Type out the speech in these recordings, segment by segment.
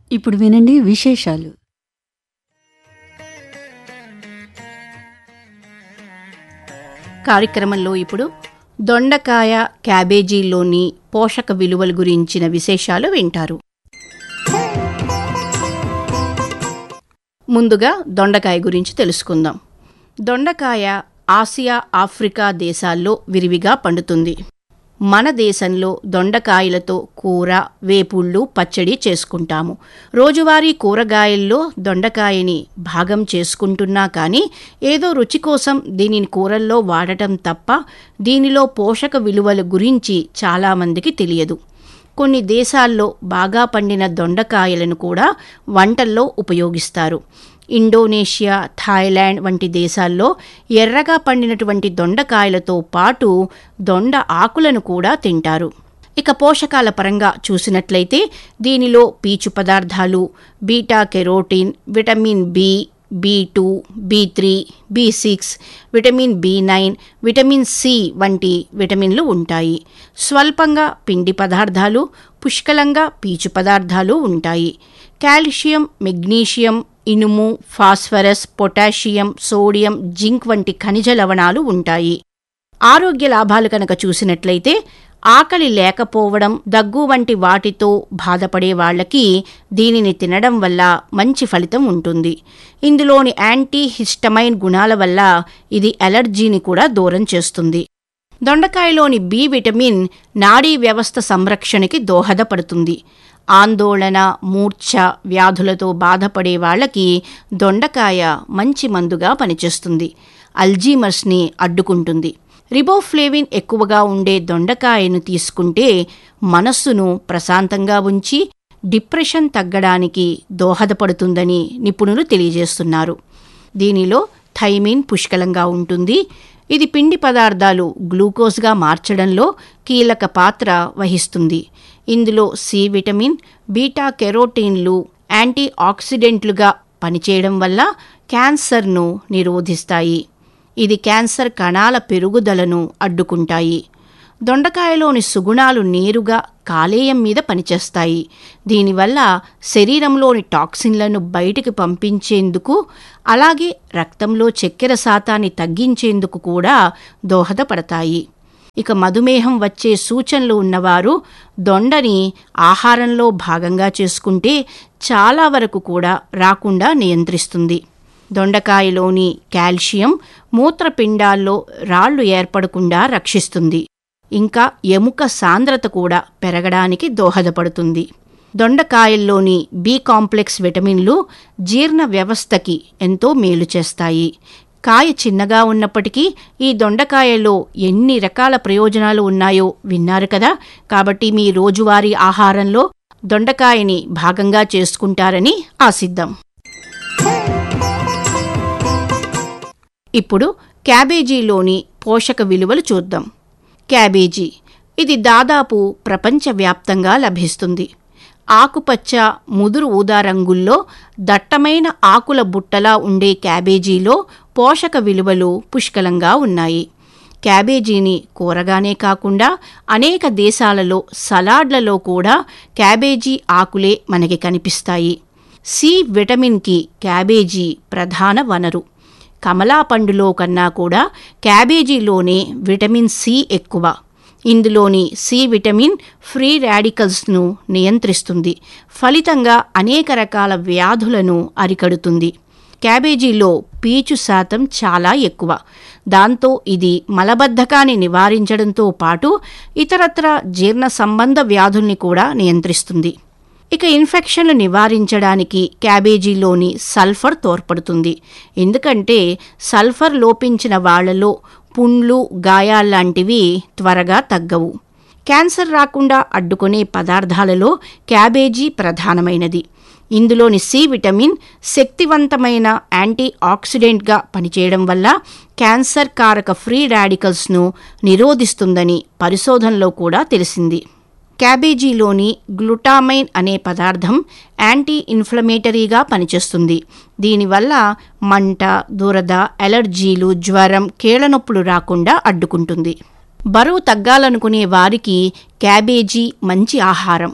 ఇప్పుడు వినండి విశేషాలు కార్యక్రమంలో ఇప్పుడు దొండకాయ క్యాబేజీలోని పోషక విలువల గురించిన విశేషాలు వింటారు ముందుగా దొండకాయ గురించి తెలుసుకుందాం దొండకాయ ఆసియా ఆఫ్రికా దేశాల్లో విరివిగా పండుతుంది మన దేశంలో దొండకాయలతో కూర వేపుళ్ళు పచ్చడి చేసుకుంటాము రోజువారీ కూరగాయల్లో దొండకాయని భాగం చేసుకుంటున్నా కానీ ఏదో రుచి కోసం దీనిని కూరల్లో వాడటం తప్ప దీనిలో పోషక విలువల గురించి చాలామందికి తెలియదు కొన్ని దేశాల్లో బాగా పండిన దొండకాయలను కూడా వంటల్లో ఉపయోగిస్తారు ఇండోనేషియా థాయిలాండ్ వంటి దేశాల్లో ఎర్రగా పండినటువంటి దొండకాయలతో పాటు దొండ ఆకులను కూడా తింటారు ఇక పోషకాల పరంగా చూసినట్లయితే దీనిలో పీచు పదార్థాలు beta carotene vitamin B B two B three B six vitamin B nine vitamin C వంటి విటమిన్లు ఉంటాయి స్వల్పంగా పిండి పదార్థాలు పుష్కలంగా పీచు పదార్థాలు ఉంటాయి కాల్షియం మెగ్నీషియం ఇనుము ఫాస్ఫరస్ పొటాషియం సోడియం జింక్ వంటి ఖనిజ లవణాలు ఉంటాయి ఆరోగ్య లాభాలు కనుక చూసినట్లయితే ఆకలి లేకపోవడం దగ్గు వంటి వాటితో బాధపడే వాళ్ళకి దీనిని తినడం వల్ల మంచి ఫలితం ఉంటుంది ఇందులోని యాంటీ హిస్టమైన్ గుణాల వల్ల ఇది అలర్జీని కూడా దూరం చేస్తుంది దొండకాయలోని బి విటమిన్ నాడీ వ్యవస్థ సంరక్షణకి దోహదపడుతుంది ఆందోళన మూర్ఛ వ్యాధులతో బాధపడే వాళ్ళకి దొండకాయ మంచి మందుగా పనిచేస్తుంది అల్జీమర్స్ని అడ్డుకుంటుంది రిబోఫ్లేవిన్ ఎక్కువగా ఉండే దొండకాయను తీసుకుంటే మనస్సును ప్రశాంతంగా ఉంచి డిప్రెషన్ తగ్గడానికి దోహదపడుతుందని నిపుణులు తెలియజేస్తున్నారు దీనిలో థైమిన్ పుష్కలంగా ఉంటుంది ఇది పిండి పదార్థాలు గ్లూకోజ్గా మార్చడంలో కీలక పాత్ర వహిస్తుంది ఇందులో సి విటమిన్ బీటా కెరోటీన్లు యాంటీ ఆక్సిడెంట్లుగా పనిచేయడం వల్ల క్యాన్సర్ను నిరోధిస్తాయి ఇది క్యాన్సర్ కణాల పెరుగుదలను అడ్డుకుంటాయి దొండకాయలోని సుగుణాలు నేరుగా కాలేయం మీద పనిచేస్తాయి దీనివల్ల శరీరంలోని టాక్సిన్లను బయటికి పంపించేందుకు అలాగే రక్తంలో చక్కెర శాతాన్ని తగ్గించేందుకు కూడా దోహదపడతాయి ఇక మధుమేహం వచ్చే సూచనలు ఉన్నవారు దొండని ఆహారంలో భాగంగా చేసుకుంటే చాలా వరకు కూడా రాకుండా నియంత్రిస్తుంది దొండకాయలోని కాల్షియం మూత్రపిండాల్లో రాళ్లు ఏర్పడకుండా రక్షిస్తుంది ఇంకా ఎముక సాంద్రత కూడా పెరగడానికి దోహదపడుతుంది దొండకాయల్లోని బి కాంప్లెక్స్ విటమిన్లు జీర్ణ వ్యవస్థకి ఎంతో మేలు చేస్తాయి కాయ చిన్నగా ఉన్నప్పటికీ ఈ దొండకాయలో ఎన్ని రకాల ప్రయోజనాలు ఉన్నాయో విన్నారు కదా కాబట్టి మీ రోజువారీ ఆహారంలో దొండకాయని భాగంగా చేసుకుంటారని ఆశిద్దాం ఇప్పుడు క్యాబేజీలోని పోషక విలువలు చూద్దాం క్యాబేజీ ఇది దాదాపు ప్రపంచవ్యాప్తంగా లభిస్తుంది ఆకుపచ్చ ముదురు ఊదా రంగుల్లో దట్టమైన ఆకుల బుట్టలా ఉండే క్యాబేజీలో పోషక విలువలు పుష్కలంగా ఉన్నాయి క్యాబేజీని కూరగానే కాకుండా అనేక దేశాలలో సలాడ్లలో కూడా క్యాబేజీ ఆకులే మనకి కనిపిస్తాయి సి విటమిన్కి క్యాబేజీ ప్రధాన వనరు కమలా పండులో కన్నా కూడా క్యాబేజీలోనే విటమిన్ సి ఎక్కువ ఇందులోని సి విటమిన్ ఫ్రీ రాడికల్స్ను నియంత్రిస్తుంది ఫలితంగా అనేక రకాల వ్యాధులను అరికడుతుంది క్యాబేజీలో పీచు శాతం చాలా ఎక్కువ దాంతో ఇది మలబద్ధకాన్ని నివారించడంతో పాటు ఇతరత్ర జీర్ణ సంబంధ వ్యాధుల్ని కూడా నియంత్రిస్తుంది ఇక ఇన్ఫెక్షన్లు నివారించడానికి క్యాబేజీలోని సల్ఫర్ తోడ్పడుతుంది ఎందుకంటే సల్ఫర్ లోపించిన వాళ్లలో పుండ్లు గాయాల్లాంటివి త్వరగా తగ్గవు క్యాన్సర్ రాకుండా అడ్డుకునే పదార్థాలలో క్యాబేజీ ప్రధానమైనది ఇందులోని సి విటమిన్ శక్తివంతమైన యాంటీ ఆక్సిడెంట్గా పనిచేయడం వల్ల క్యాన్సర్ కారక ఫ్రీ రాడికల్స్ను నిరోధిస్తుందని పరిశోధనలో కూడా తెలిసింది క్యాబేజీలోని గ్లూటామైన్ అనే పదార్థం యాంటీ ఇన్ఫ్లమేటరీగా పనిచేస్తుంది దీనివల్ల మంట దురద అలర్జీలు జ్వరం కీళ్లనొప్పులు రాకుండా అడ్డుకుంటుంది బరువు తగ్గాలనుకునే వారికి క్యాబేజీ మంచి ఆహారం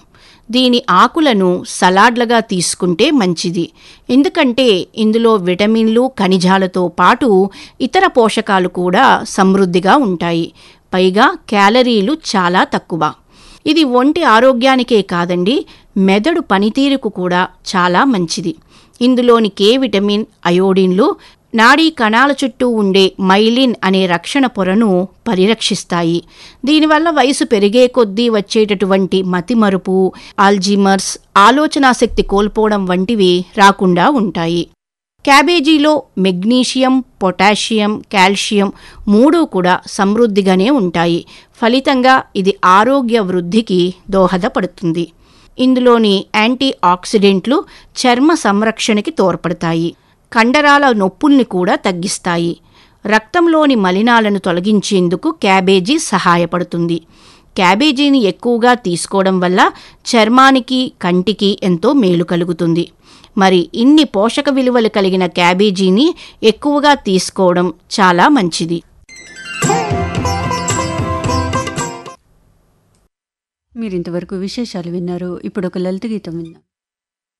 దీని ఆకులను సలాడ్లుగా తీసుకుంటే మంచిది ఎందుకంటే ఇందులో విటమిన్లు ఖనిజాలతో పాటు ఇతర పోషకాలు కూడా సమృద్ధిగా ఉంటాయి పైగా క్యాలరీలు చాలా తక్కువ ఇది ఒంటి ఆరోగ్యానికే కాదండి మెదడు పనితీరుకు కూడా చాలా మంచిది ఇందులోని కే విటమిన్ అయోడిన్లు నాడీ కణాల చుట్టూ ఉండే మైలిన్ అనే రక్షణ పొరను పరిరక్షిస్తాయి దీనివల్ల వయసు పెరిగే కొద్దీ వచ్చేటటువంటి మతిమరుపు ఆల్జీమర్స్ ఆలోచనాశక్తి కోల్పోవడం వంటివి రాకుండా ఉంటాయి క్యాబేజీలో మెగ్నీషియం పొటాషియం కాల్షియం మూడు కూడా సమృద్ధిగానే ఉంటాయి ఫలితంగా ఇది ఆరోగ్య వృద్ధికి దోహదపడుతుంది ఇందులోని యాంటీ ఆక్సిడెంట్లు చర్మ సంరక్షణకి తోడ్పడతాయి కండరాల నొప్పుల్ని కూడా తగ్గిస్తాయి రక్తంలోని మలినాలను తొలగించేందుకు క్యాబేజీ సహాయపడుతుంది క్యాబేజీని ఎక్కువగా తీసుకోవడం వల్ల చర్మానికి కంటికి ఎంతో మేలు కలుగుతుంది మరి ఇన్ని పోషక విలువలు కలిగిన క్యాబేజీని ఎక్కువగా తీసుకోవడం చాలా మంచిది మీరు ఇంతవరకు విశేషాలు విన్నారు ఇప్పుడు ఒక లలిత గీతం విందాం